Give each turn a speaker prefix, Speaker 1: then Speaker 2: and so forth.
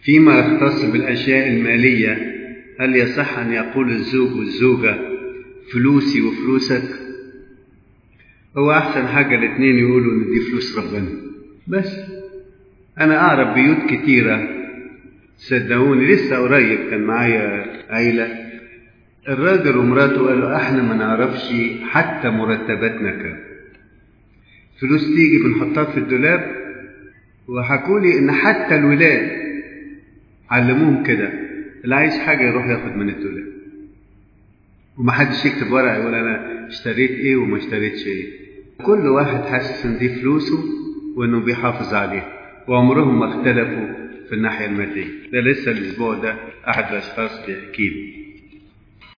Speaker 1: فيما يختص بالأشياء المالية هل يصح أن يقول الزوج والزوجة فلوسي وفلوسك هو أحسن حاجة الاتنين يقولوا إن دي فلوس ربنا بس أنا أعرف بيوت كتيرة صدقوني لسه قريب كان معايا عيلة الراجل ومراته قالوا احنا ما نعرفش حتى مرتباتنا كام فلوس تيجي بنحطها في الدولاب وحكوا لي ان حتى الولاد علموهم كده اللي عايز حاجه يروح ياخد من الدولاب ومحدش يكتب ورقه يقول انا اشتريت ايه وما اشتريتش ايه كل واحد حاسس ان دي فلوسه وانه بيحافظ عليها وعمرهم ما اختلفوا في الناحيه الماديه ده لسه الاسبوع ده احد الاشخاص بيحكي لي